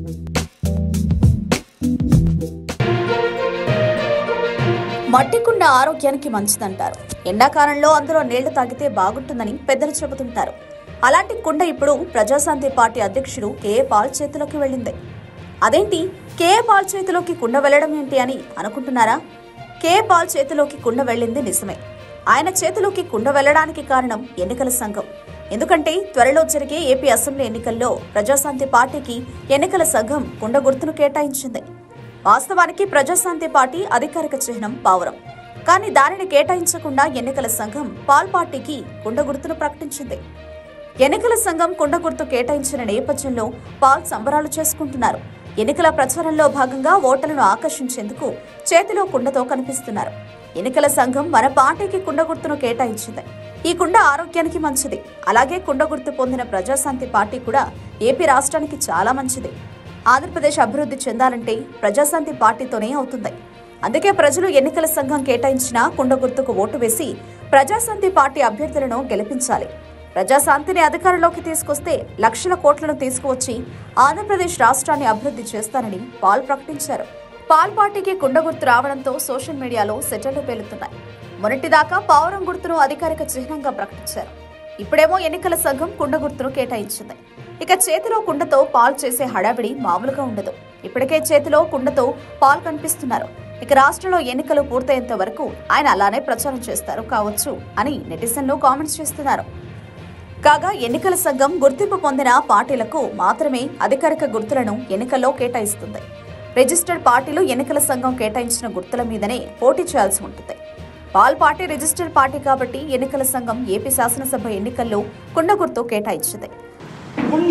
మట్టి కుండ ఆరోగ్యానికి మంచిదంటారు ఎండాకాలంలో అందులో నీళ్లు తాగితే బాగుంటుందని పెద్దలు చెబుతుంటారు అలాంటి కుండ ఇప్పుడు ప్రజాశాంతి పార్టీ అధ్యక్షుడు కేఏ పాల్ చేతిలోకి వెళ్ళింది అదేంటి కేఏ పాల్ చేతిలోకి కుండ వెళ్ళడం ఏంటి అని అనుకుంటున్నారా కేఏ పాల్ చేతిలోకి కుండ వెళ్ళింది నిజమే ఆయన చేతిలోకి కుండ వెళ్ళడానికి కారణం ఎన్నికల సంఘం ఎందుకంటే త్వరలో జరిగే ఏపీ అసెంబ్లీ ఎన్నికల్లో ప్రజాశాంతి పార్టీకి ఎన్నికల సంఘం కుండ గుర్తును కేటాయించింది వాస్తవానికి ప్రజాశాంతి పార్టీ అధికారిక చిహ్నం పావురం కానీ దానిని కేటాయించకుండా ఎన్నికల సంఘం పాల్ పార్టీకి కుండ గుర్తును ప్రకటించింది ఎన్నికల సంఘం కుండ గుర్తు కేటాయించిన నేపథ్యంలో పాల్ సంబరాలు చేసుకుంటున్నారు ఎన్నికల ప్రచారంలో భాగంగా ఓటర్లను ఆకర్షించేందుకు చేతిలో కుండతో కనిపిస్తున్నారు ఎన్నికల సంఘం మన పార్టీకి కుండ గుర్తును కేటాయించింది ఈ కుండ ఆరోగ్యానికి మంచిది అలాగే కుండ గుర్తు పొందిన ప్రజాశాంతి పార్టీ కూడా ఏపీ రాష్ట్రానికి చాలా మంచిది ఆంధ్రప్రదేశ్ అభివృద్ధి చెందాలంటే ప్రజాశాంతి పార్టీతోనే అవుతుంది అందుకే ప్రజలు ఎన్నికల సంఘం కేటాయించిన కుండ గుర్తుకు ఓటు వేసి ప్రజాశాంతి పార్టీ అభ్యర్థులను గెలిపించాలి ప్రజాశాంతిని అధికారంలోకి తీసుకొస్తే లక్షల కోట్లను తీసుకువచ్చి ఆంధ్రప్రదేశ్ రాష్ట్రాన్ని అభివృద్ధి చేస్తానని పాల్ ప్రకటించారు పాల్ పార్టీకి కుండ గుర్తు రావడంతో సోషల్ మీడియాలో సెటర్లు పేలుతున్నాయి మొన్నటిదాకా పావురం గుర్తును అధికారిక చిహ్నంగా ప్రకటించారు ఇప్పుడేమో ఎన్నికల సంఘం కుండ గుర్తును కేటాయించింది ఇక చేతిలో కుండతో పాల్ చేసే హడావిడి మామూలుగా ఉండదు ఇప్పటికే చేతిలో కుండతో పాల్ కనిపిస్తున్నారు ఇక రాష్ట్రంలో ఎన్నికలు పూర్తయ్యేంత వరకు ఆయన అలానే ప్రచారం చేస్తారు కావచ్చు అని నెటిజన్లు కామెంట్స్ చేస్తున్నారు కాగా ఎన్నికల సంఘం గుర్తింపు పొందిన పార్టీలకు మాత్రమే అధికారిక గుర్తులను ఎన్నికల్లో కేటాయిస్తుంది రిజిస్టర్డ్ పార్టీలు ఎన్నికల సంఘం కేటాయించిన గుర్తుల మీదనే పోటీ చేయాల్సి ఉంటుంది పాల్ పార్టీ రిజిస్టర్డ్ పార్టీ కాబట్టి ఎన్నికల సంఘం ఏపీ శాసనసభ ఎన్నికల్లో కుండ గుర్తు కేటాయించింది కుండ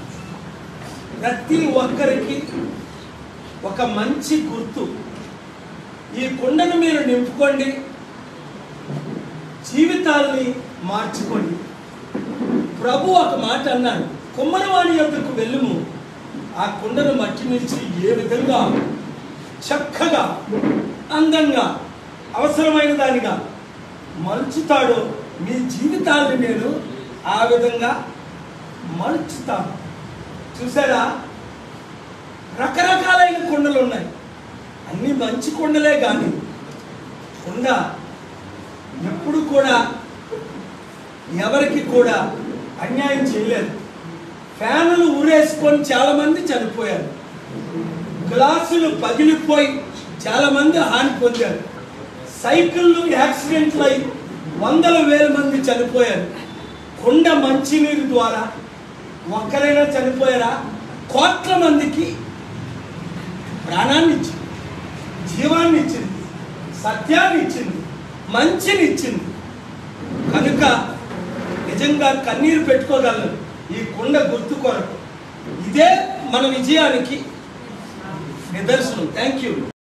ప్రతి ఒక్కరికి ఒక మంచి గుర్తు ఈ కుండను మీరు నింపుకోండి జీవితాల్ని మార్చుకోండి ప్రభు ఒక మాట అన్నాడు కుమ్మరవాణి యొక్కకు వెళ్ళుము ఆ కుండను మట్టి నుంచి ఏ విధంగా చక్కగా అందంగా అవసరమైన దానిగా మలుచుతాడో మీ జీవితాల్ని నేను ఆ విధంగా మలుచుతాను చూసారా రకరకాలైన కుండలు ఉన్నాయి అన్ని మంచి కుండలే కానీ కుండ ఎప్పుడు కూడా ఎవరికి కూడా అన్యాయం చేయలేదు ఫ్యానులు ఊరేసుకొని చాలామంది చనిపోయారు గ్లాసులు పగిలిపోయి చాలామంది హాని పొందారు సైకిళ్ళు యాక్సిడెంట్లు అయి వందల వేల మంది చనిపోయారు కుండ మంచినీరు ద్వారా ఒక్కరైనా చనిపోయారా కోట్ల మందికి ప్రాణాన్ని ఇచ్చింది జీవాన్ని ఇచ్చింది సత్యాన్ని ఇచ్చింది మంచిని ఇచ్చింది కనుక నిజంగా కన్నీరు పెట్టుకోగలను ఈ కుండ గుర్తు కొరకు ఇదే మన విజయానికి నిదర్శనం థ్యాంక్ యూ